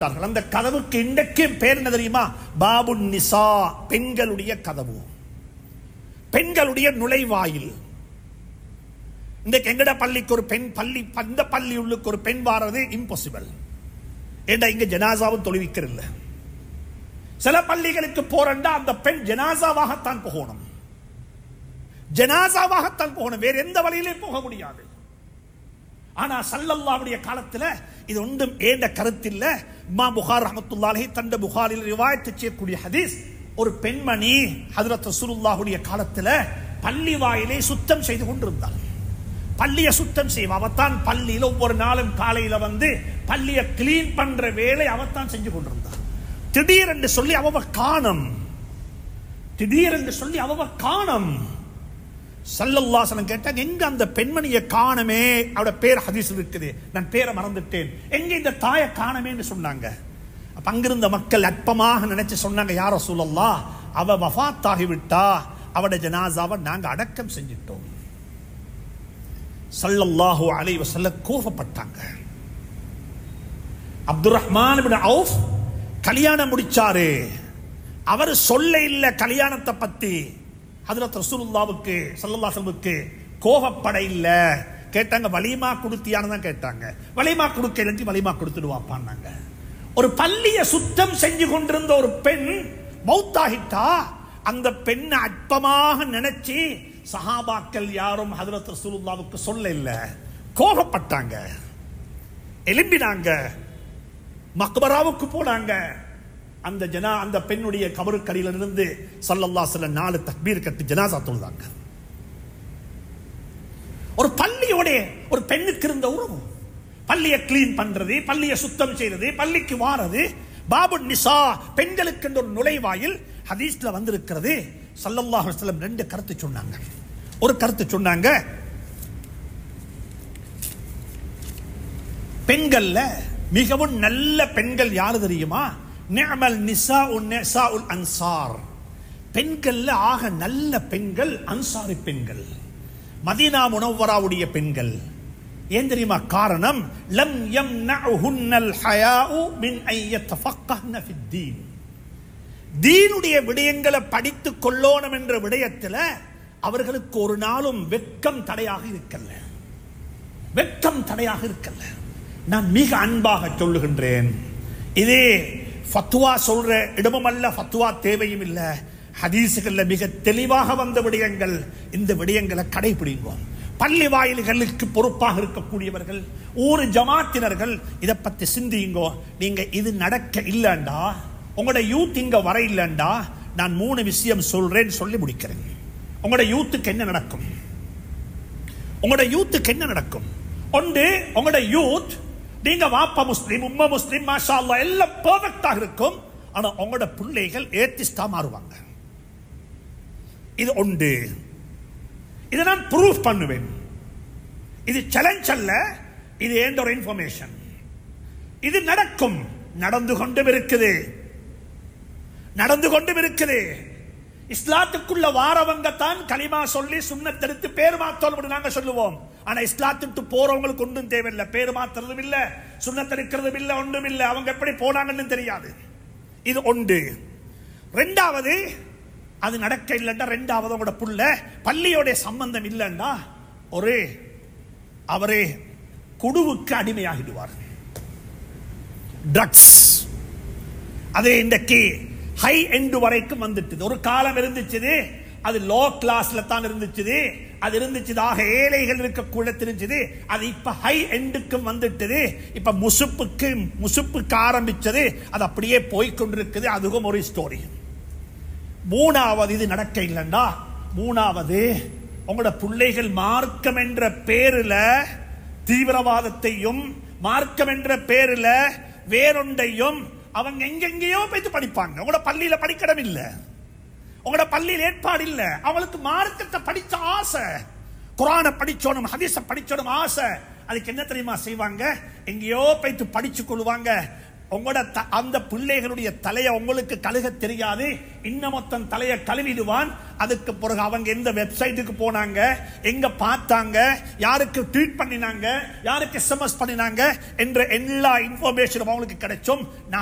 இருக்கிறார்கள். அந்த கதவுக்கு இன்றைக்கு பேர் என்ன தெரியுமா பாபு நிசா பெண்களுடைய கதவு பெண்களுடைய நுழைவாயில் இன்றைக்கு எங்கட பள்ளிக்கு ஒரு பெண் பள்ளி அந்த பள்ளி உள்ளுக்கு ஒரு பெண் வாரது இம்பாசிபிள் ஏண்டா இங்க ஜனாசாவும் தொழுவிக்கிறல்ல சில பள்ளிகளுக்கு போறண்டா அந்த பெண் ஜனாசாவாகத்தான் போகணும் ஜனாசாவாகத்தான் போகணும் வேற எந்த வழியிலே போக முடியாது ஆனா சல்லல்லாவுடைய காலத்துல இது ஒன்றும் ஏண்ட கருத்தில்ல மா புகார் ரஹமத்துல்லாஹி தண்ட புகாரில் ரிவாயத்து செய்யக்கூடிய ஹதீஸ் ஒரு பெண்மணி ஹதரத் ரசூலுல்லாஹுடைய காலத்துல பள்ளி வாயிலை சுத்தம் செய்து கொண்டிருந்தாள் பள்ளியை சுத்தம் செய்வா அவத்தான் பள்ளியில ஒவ்வொரு நாளும் காலையில வந்து பள்ளியை கிளீன் பண்ற வேலை அவத்தான் செஞ்சு கொண்டிருந்தாள் திடீரென்று சொல்லி அவ காணம் திடீரென்று சொல்லி அவ காணம் சல்லல்லாசனம் கேட்டாங்க எங்க அந்த பெண்மணியை காணமே அவட பேர் ஹதீஸ் இருக்குது நான் பேரை மறந்துட்டேன் எங்க இந்த தாயை காணமேன்னு சொன்னாங்க அப்ப அங்கிருந்த மக்கள் அற்பமாக நினைச்சு சொன்னாங்க யார சூழல்லா அவ வஃபாத்தாகி விட்டா அவட ஜனாசாவை நாங்க அடக்கம் செஞ்சிட்டோம் சல்லல்லாஹு அலைஹி வஸல்லம் கோபப்பட்டாங்க அப்துல் ரஹ்மான் இப்னு அவுஃப் கல்யாணம் முடிச்சாரு அவர் சொல்ல இல்ல கல்யாணத்தை பத்தி ஹதரத் ரசூலுல்லாவுக்கு சல்லல்லாஹுக்கு கோபப்பட இல்ல கேட்டாங்க வலிமா கொடுத்தியான்னு தான் கேட்டாங்க வலிமா கொடுக்க இல்லாட்டி வலிமா கொடுத்துடுவாப்பான்னாங்க ஒரு பள்ளிய சுத்தம் செஞ்சு கொண்டிருந்த ஒரு பெண் மௌத்தாகிட்டா அந்த பெண்ணை அற்பமாக நினைச்சு சஹாபாக்கள் யாரும் ஹதரத் ரசூலுல்லாவுக்கு சொல்ல இல்ல கோபப்பட்டாங்க எலும்பினாங்க மக்பராவுக்கு போனாங்க அந்த ஜனா அந்த பெண்ணுடைய கபருக்கடியில இருந்து சல்லல்லா சில நாலு தக்பீர் கட்டி ஜனாசா தொழுதாங்க ஒரு பள்ளியோட ஒரு பெண்ணுக்கு இருந்த உறவு பள்ளியை கிளீன் பண்றது பள்ளியை சுத்தம் செய்யறது பள்ளிக்கு வாரது பாபு நிசா பெண்களுக்கு என்ற ஒரு நுழைவாயில் ஹதீஸ்ல வந்திருக்கிறது சல்லல்லாஹு அலைஹி வஸல்லம் ரெண்டு கருத்து சொன்னாங்க ஒரு கருத்து சொன்னாங்க பெண்கள்ல மிகவும் நல்ல பெண்கள் யாரு தெரியுமா நிஅமல் நிசா உன் நிசா உல் அன்சார் பெண்கள்ல ஆக நல்ல பெண்கள் அன்சாரி பெண்கள் மதீனா முனவ்வராவுடைய பெண்கள் ஏன் தெரியுமா காரணம் லம் யம்னஉஹுன்னல் ஹயாஉ மின் அன் யத்தஃபக்கஹ்ன ஃபித்தீன் தீனுடைய விடயங்களை படித்துக் கொள்ளோணும் என்ற விடயத்துல அவர்களுக்கு ஒரு நாளும் வெட்கம் தடையாக இருக்கல்ல வெட்கம் தடையாக இருக்கல்ல நான் மிக அன்பாக சொல்லுகின்றேன் இதே ஃபத்வா சொல்ற இடமும் அல்ல ஃபத்வா தேவையும் இல்ல ஹதீசுகள்ல மிக தெளிவாக வந்த விடயங்கள் இந்த விடயங்களை கடைபிடிங்க பள்ளி வாயில்களுக்கு பொறுப்பாக இருக்கக்கூடியவர்கள் ஊர் ஜமாத்தினர்கள் இதை பத்தி சிந்தியுங்கோ நீங்க இது நடக்க இல்லைண்டா உங்களோட யூத் இங்க வர இல்லைண்டா நான் மூணு விஷயம் சொல்றேன் சொல்லி முடிக்கிறேன் உங்களோட யூத்துக்கு என்ன நடக்கும் உங்களோட யூத்துக்கு என்ன நடக்கும் ஒன்று உங்களோட யூத் நீங்க வாப்பா முஸ்லீம் உம்மா முஸ்லீம் மாஷா அல்லாஹ் எல்லாம் பெர்ஃபெக்டாக இருக்கும் ஆனா உங்களோட பிள்ளைகள் ஏத்திஸ்டா மாறுவாங்க இது ஒன்று இதை நான் ப்ரூஃப் பண்ணுவேன் இது சேலஞ்ச் அல்ல இது ஏண்ட ஒரு இன்ஃபர்மேஷன் இது நடக்கும் நடந்து கொண்டும் இருக்குது நடந்து கொண்டும் இருக்குது இஸ்லாத்துக்குள்ள வாரவங்க தான் களிமா சொல்லி சுண்ணத்தெடுத்து பேர் மாத்தோம் நாங்க சொல்லுவோம் ஆனா இஸ்லாத்துக்கு போறவங்களுக்கு ஒன்றும் தேவையில்லை பேர் மாத்துறதும் இல்ல சுண்ணத்தெடுக்கிறதும் இல்ல ஒன்றும் இல்ல அவங்க எப்படி போனாங்கன்னு தெரியாது இது ஒன்று ரெண்டாவது அது நடக்க இல்லைண்டா ரெண்டாவது அவங்களோட புள்ள பள்ளியோட சம்பந்தம் இல்லைண்டா ஒரு அவரே குடுவுக்கு அடிமையாகிடுவார் ட்ரக்ஸ் அது இன்றைக்கு ஹை எண்டு வரைக்கும் வந்துட்டு ஒரு காலம் இருந்துச்சு அது லோ கிளாஸ்ல தான் இருந்துச்சு அது இருந்துச்சுதாக ஏழைகள் இருக்கக்கூட தெரிஞ்சது அது இப்ப ஹை எண்டுக்கும் வந்துட்டது இப்ப முசுப்புக்கு முசுப்புக்கு ஆரம்பிச்சது அது அப்படியே போய்கொண்டிருக்குது அதுவும் ஒரு ஸ்டோரி மூணாவது இது நடக்க இல்லைண்டா மூணாவது உங்களோட பிள்ளைகள் மார்க்கம் என்ற பேருல தீவிரவாதத்தையும் மார்க்கம் என்ற பேருல வேறொன்றையும் அவங்க எங்கெங்கேயோ போய் படிப்பாங்க உங்களோட பள்ளியில படிக்கடம் இல்ல உங்களோட பள்ளியில் ஏற்பாடு இல்ல அவங்களுக்கு மார்க்கத்தை படிச்ச ஆசை குரான படிச்சோனும் ஹதீஸ படிச்சோனும் ஆசை அதுக்கு என்ன தெரியுமா செய்வாங்க எங்கேயோ போயிட்டு படிச்சு கொள்வாங்க உங்களோட அந்த பிள்ளைகளுடைய தலையை உங்களுக்கு கழுக தெரியாது இன்னமொத்தன் தலையை கழுவிடுவான் அதுக்கு பிறகு அவங்க எந்த வெப்சைட்டுக்கு போனாங்க எங்க பார்த்தாங்க யாருக்கு ட்வீட் பண்ணினாங்க யாருக்கு எஸ்எம்எஸ் பண்ணினாங்க என்ற எல்லா இன்ஃபர்மேஷனும் அவங்களுக்கு கிடைச்சும் நான்